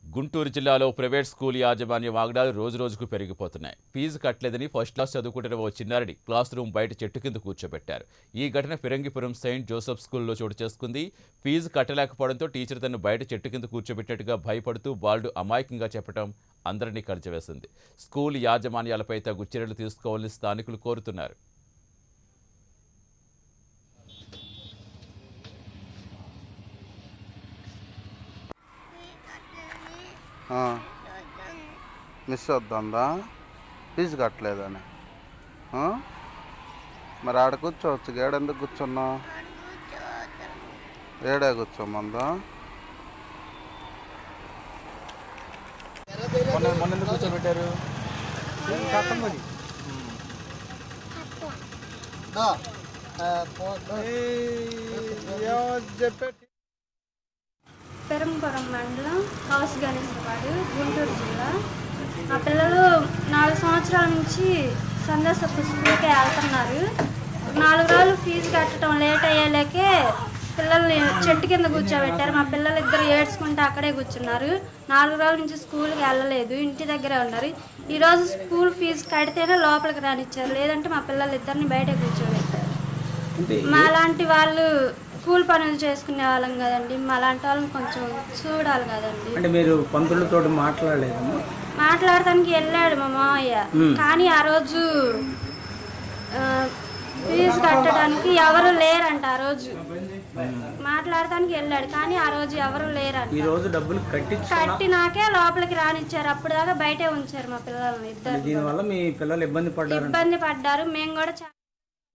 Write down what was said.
గుంటూరు జిల్లాలో private school యాజమాన్య వాగ్దాలు రోజు రోజుకు పెరిగిపోతున్నాయి ఫీజు కట్టలేదని ఫస్ట్ క్లాస్ చదువుకుంటున్న ఓ చిన్నారిని క్లాస్ రూమ్ బయట చెట్టు కింద కూర్చోబెట్టారు ఈ ఘటన ఫిరంగిపురం సెయింట్ జోసెఫ్ స్కూల్లో చోటు చేసుకుంది ఫీజు కట్టలేకపోవడంతో టీచర్ తను బయట చెట్టు కింద కూర్చోబెట్టినట్టుగా భయపడుతూ బాలుడు అమాయకంగా చెప్పడం అందరినీ కలిచివేసింది స్కూల్ యాజమాన్యాలపై తగు చర్యలు తీసుకోవాలని స్థానికులు కోరుతున్నారు ఆ. మిస్ అవుతుందా ఫీజు కట్టలేదని ఆ? మరి ఆడ కూర్చోవచ్చు ఏడెందుకు కూర్చున్నావు ఏడే కూర్చోమందా మొన్న మొన్న ఎందుకు కూర్చోబెట్టారు పెరంపురం మండలం హౌస్ గణేశ్వరపాడు గుంటూరు జిల్లా మా పిల్లలు నాలుగు సంవత్సరాల నుంచి సందేశపు స్కూల్కి వెళ్తున్నారు నాలుగు రోజులు ఫీజు కట్టడం లేట్ అయ్యేలేకే పిల్లల్ని చెట్టు కింద కూర్చోబెట్టారు మా పిల్లలు ఇద్దరు ఏడ్చుకుంటూ అక్కడే కూర్చున్నారు నాలుగు రోజుల నుంచి స్కూల్కి వెళ్ళలేదు ఇంటి దగ్గరే ఉన్నారు ఈరోజు స్కూల్ ఫీజు కడితేనే లోపలికి రానిచ్చారు లేదంటే మా పిల్లలు ఇద్దరిని బయట కూర్చోబెట్టారు మాలాంటి వాళ్ళు కూలి పనులు చేసుకునే వాళ్ళం కదండి మాలాంటి వాళ్ళని కొంచెం చూడాలి కదండి అంటే మీరు పంతులతో మాట్లాడలేదమ్మా మాట్లాడటానికి వెళ్ళాడు మా మామయ్య కానీ ఆ రోజు ఆ, ఫీజు కట్టడానికి ఎవరు లేరంట ఆ రోజు మాట్లాడటానికి వెళ్ళాడు కానీ ఆ రోజు ఎవరు ఈ లేరంట రోజు డబ్బులు కట్టించు కట్టినాకే లోపలికి రానిచ్చారు అప్పుడు దాకా బయటే ఉంచారు మా పిల్లల్ని ఇద్దరు దీనివల్ల మీ పిల్లలు ఇబ్బంది పడ్డారు ఇబ్బంది పడ్డారు మేము కూడా చాలా